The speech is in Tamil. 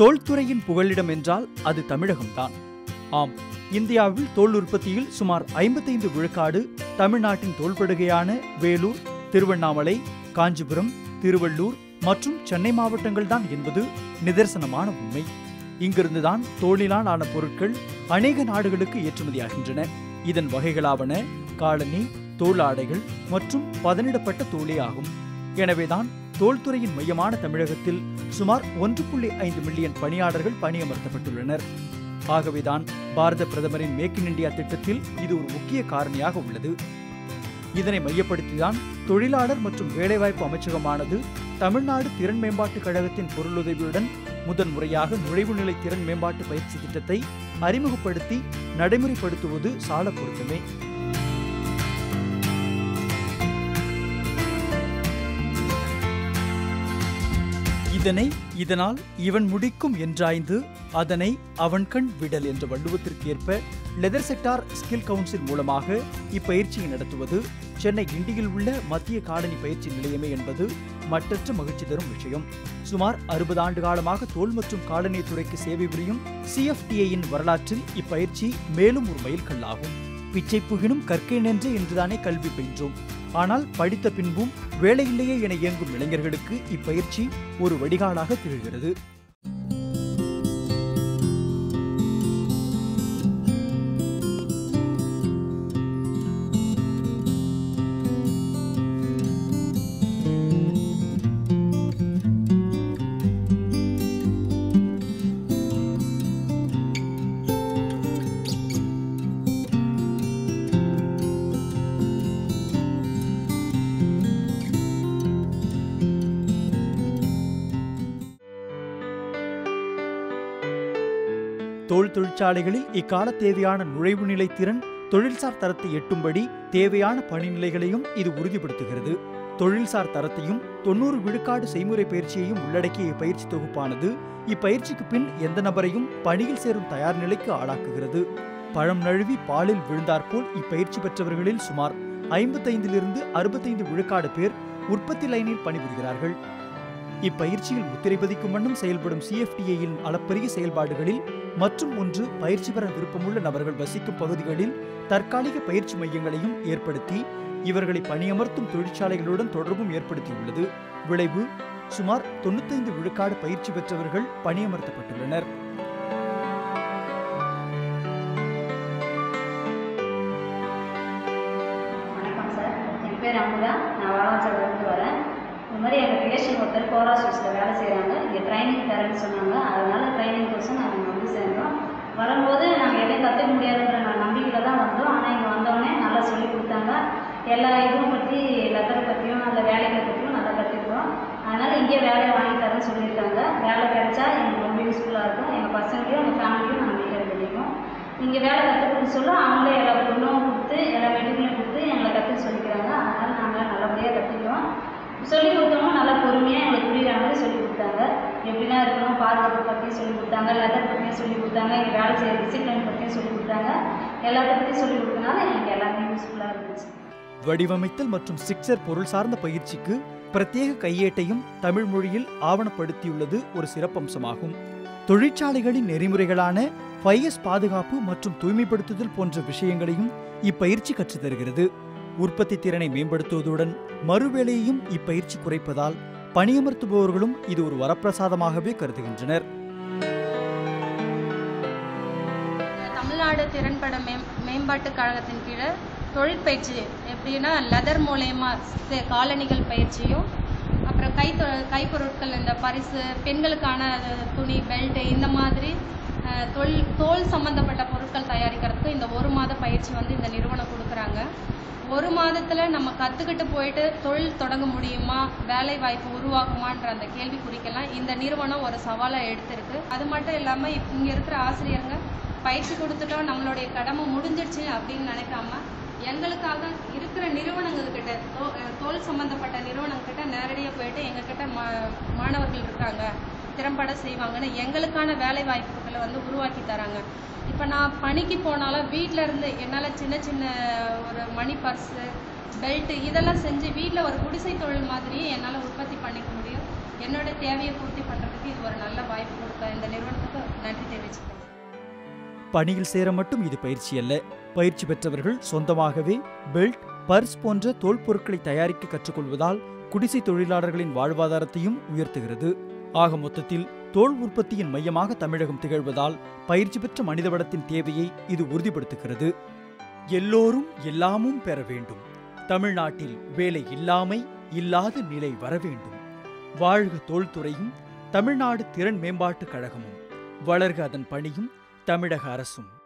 தோல்துறையின் புகலிடம் என்றால் அது தமிழகம்தான் ஆம் இந்தியாவில் தோல் உற்பத்தியில் சுமார் ஐம்பத்தைந்து விழுக்காடு தமிழ்நாட்டின் தோல்படுகையான வேலூர் திருவண்ணாமலை காஞ்சிபுரம் திருவள்ளூர் மற்றும் சென்னை மாவட்டங்கள்தான் என்பது நிதர்சனமான உண்மை இங்கிருந்துதான் தோளிலால் ஆன பொருட்கள் அநேக நாடுகளுக்கு ஏற்றுமதியாகின்றன இதன் வகைகளாவன காலனி தோல் ஆடைகள் மற்றும் பதனிடப்பட்ட தோலே ஆகும் எனவேதான் தோல்துறையின் மையமான தமிழகத்தில் சுமார் ஒன்று புள்ளி ஐந்து மில்லியன் பணியாளர்கள் பணியமர்த்தப்பட்டுள்ளனர் ஆகவேதான் பாரத பிரதமரின் மேக் இன் இந்தியா திட்டத்தில் இது ஒரு முக்கிய காரணியாக உள்ளது இதனை மையப்படுத்திதான் தொழிலாளர் மற்றும் வேலைவாய்ப்பு அமைச்சகமானது தமிழ்நாடு திறன் மேம்பாட்டுக் கழகத்தின் பொருளுதவியுடன் முதன் முறையாக நுழைவுநிலை திறன் மேம்பாட்டு பயிற்சி திட்டத்தை அறிமுகப்படுத்தி நடைமுறைப்படுத்துவது சால பொருத்தமே இதனை இதனால் இவன் முடிக்கும் என்றாய்ந்து அதனை அவன் கண் விடல் என்ற வள்ளுவத்திற்கு ஏற்ப லெதர் செக்டார் ஸ்கில் கவுன்சில் மூலமாக இப்பயிற்சியை நடத்துவது சென்னை கிண்டியில் உள்ள மத்திய காலனி பயிற்சி நிலையமே என்பது மட்டற்ற மகிழ்ச்சி தரும் விஷயம் சுமார் அறுபது ஆண்டு காலமாக தோல் மற்றும் காலனி துறைக்கு சேவை புரியும் சிஎஃப்டிஐயின் வரலாற்றில் இப்பயிற்சி மேலும் ஒரு மைல்கல்லாகும் பிச்சை புகினும் கற்கை நென்று என்றுதானே கல்வி பயின்றோம் ஆனால் படித்த பின்பும் வேலையில்லையே என இயங்கும் இளைஞர்களுக்கு இப்பயிற்சி ஒரு வடிகாலாக திகழ்கிறது தோல் தொழிற்சாலைகளில் இக்கால தேவையான நுழைவு நிலை திறன் தொழில்சார் தரத்தை எட்டும்படி தேவையான பணிநிலைகளையும் இது உறுதிப்படுத்துகிறது தொழில்சார் தரத்தையும் தொண்ணூறு விழுக்காடு செய்முறை பயிற்சியையும் உள்ளடக்கிய இப்பயிற்சி தொகுப்பானது இப்பயிற்சிக்கு பின் எந்த நபரையும் பணியில் சேரும் தயார் நிலைக்கு ஆளாக்குகிறது பழம் நழுவி பாலில் விழுந்தாற்போல் இப்பயிற்சி பெற்றவர்களில் சுமார் ஐம்பத்தைந்திலிருந்து அறுபத்தைந்து விழுக்காடு பேர் உற்பத்தி லைனில் பணிபுரிகிறார்கள் இப்பயிற்சியில் முத்திரை பதிக்கும் வண்ணம் செயல்படும் சிஎஃப்டிஏயின் அளப்பரிய செயல்பாடுகளில் மற்றும் ஒன்று பயிற்சி பெற விருப்பமுள்ள நபர்கள் வசிக்கும் பகுதிகளில் தற்காலிக பயிற்சி மையங்களையும் ஏற்படுத்தி இவர்களை பணியமர்த்தும் தொழிற்சாலைகளுடன் தொடர்பும் ஏற்படுத்தியுள்ளது விளைவு சுமார் தொண்ணூத்தைந்து விழுக்காடு பயிற்சி பெற்றவர்கள் பணியமர்த்தப்பட்டுள்ளனர் வணக்கம் சார் என் பேர் அமுதா நான் வாலாச்சாரிலிருந்து வரேன் இந்த மாதிரி எங்கள் ரிலேஷன் ஒருத்தர் கோரா ஸ்வீட்ஸில் வேலை செய்கிறாங்க இங்கே ட்ரைனிங் தரேன்னு சொன்னாங்க அதனால ட்ரைனிங் கோர்ஸும் நாங்கள் வந்து சேர்ந்தோம் வரும்போது நாங்கள் எதையும் கற்றுக்க முடியாதுன்ற நான் நம்பிக்கையில் தான் வந்தோம் ஆனால் இங்கே வந்தோடனே நல்லா சொல்லி கொடுத்தாங்க எல்லா இதுவும் பற்றி லெத்தரை பற்றியும் அந்த வேலைகளை பற்றியும் நல்லா கற்றுக்குறோம் அதனால் இங்கேயே வேலையை வாங்கி தரேன்னு சொல்லியிருக்காங்க வேலை கிடைச்சா எங்களுக்கு ரொம்ப யூஸ்ஃபுல்லாக இருக்கும் எங்கள் பசங்களையும் எங்கள் ஃபேமிலியும் நாங்கள் வீட்டில் கிடைக்கும் இங்கே வேலை கற்றுக்கணும்னு சொல்ல அவங்களே எல்லா பொருளும் கொடுத்து எல்லா மெட்டீரியலும் கொடுத்து எங்களை கற்றுக்க சொல்லிக்கிறாங்க அதனால் நாங்கள் நல்லபடியாக கற்றுக்கிறோம் சொல்லி கொடுத்தவங்க நல்லா பொறுமையாக எங்களுக்கு புரியுற மாதிரி சொல்லி கொடுத்தாங்க எப்படிலாம் இருக்கணும் பாதுகாப்பு பற்றியும் சொல்லி கொடுத்தாங்க லெதர் பற்றியும் சொல்லி கொடுத்தாங்க இங்கே வேலை செய்கிற டிசிப்ளின் பற்றியும் சொல்லி கொடுத்தாங்க எல்லாத்த பற்றியும் சொல்லி கொடுத்தனால எனக்கு எல்லாமே யூஸ்ஃபுல்லாக இருந்துச்சு வடிவமைத்தல் மற்றும் சிக்ஸர் பொருள் சார்ந்த பயிற்சிக்கு பிரத்யேக கையேட்டையும் தமிழ் மொழியில் ஆவணப்படுத்தியுள்ளது ஒரு சிறப்பம்சமாகும் தொழிற்சாலைகளின் நெறிமுறைகளான ஃபைஎஸ் பாதுகாப்பு மற்றும் தூய்மைப்படுத்துதல் போன்ற விஷயங்களையும் இப்பயிற்சி கற்றுத் தருகிறது உற்பத்தி திறனை மேம்படுத்துவதுடன் மறுவேலையையும் இப்பயிற்சி குறைப்பதால் பணியமர்த்துபவர்களும் இது ஒரு வரப்பிரசாதமாகவே கருதுகின்றனர் தமிழ்நாடு திறன்பட மேம் மேம்பாட்டுக் கழகத்தின் கீழே தொழிற்பயிற்சி எப்படின்னா லெதர் மூலயமா சே- காலணிகள் பயிற்சியும் அப்புறம் கை தொ- கைப்பொருட்கள் இந்த பரிசு பெண்களுக்கான அஹ், துணி பெல்ட் இந்த மாதிரி அஹ், தொழில் தோல் சம்பந்தப்பட்ட பொருட்கள் தயாரிக்கிறதுக்கு இந்த ஒரு மாத பயிற்சி வந்து இந்த நிறுவனம் கொடுக்குறாங்க ஒரு மாதத்துல நம்ம கத்துக்கிட்டு போயிட்டு தொழில் தொடங்க முடியுமா வேலை வாய்ப்பு உருவாக்குமான்ற அந்த கேள்விக்குறிக்கெல்லாம் இந்த நிறுவனம் ஒரு சவாலா எடுத்திருக்கு அது மட்டும் இல்லாம இப்ப இங்க இருக்கிற ஆசிரியருங்க பயிற்சி கொடுத்துட்டோம் நம்மளுடைய கடமை முடிஞ்சிடுச்சு அப்படின்னு நினைக்காம எங்களுக்காக இருக்கிற நிறுவனங்கள்கிட்ட தோ- அஹ் தோல் சம்பந்தப்பட்ட நிறுவனங்கிட்ட நேரடியாக போயிட்டு எங்ககிட்ட மா மாணவர்கள் இருக்காங்க திறம்பட செய்வாங்கன்னு எங்களுக்கான வேலை வாய்ப்புகளை வந்து உருவாக்கி தராங்க இப்போ நான் பணிக்கு போனாலும் வீட்டில் இருந்து என்னால் சின்ன சின்ன ஒரு மணி பர்ஸு பெல்ட் இதெல்லாம் செஞ்சு வீட்டில் ஒரு குடிசை தொழில் மாதிரி என்னால் உற்பத்தி பண்ணிக்க முடியும் என்னோட தேவையை பூர்த்தி பண்ணுறதுக்கு எங்களுக்கு இது ஒரு நல்ல வாய்ப்பு கொடுக்க இந்த நிறுவனத்துக்கு நன்றி தெரிவிச்சுக்கிறேன் பணியில் சேர மட்டும் இது பயிற்சி அல்ல பயிற்சி பெற்றவர்கள் சொந்தமாகவே பெல்ட் பர்ஸ் போன்ற தோல் பொருட்களை தயாரிக்க கற்றுக்கொள்வதால் குடிசை தொழிலாளர்களின் வாழ்வாதாரத்தையும் உயர்த்துகிறது ஆக மொத்தத்தில் தோல் உற்பத்தியின் மையமாக தமிழகம் திகழ்வதால் பயிற்சி பெற்ற மனிதவளத்தின் தேவையை இது உறுதிப்படுத்துகிறது எல்லோரும் எல்லாமும் பெற வேண்டும் தமிழ்நாட்டில் வேலை இல்லாமை இல்லாத நிலை வர வேண்டும் வாழ்க தோல்துறையும் தமிழ்நாடு திறன் மேம்பாட்டுக் கழகமும் வளர்க அதன் பணியும் தமிழக அரசும்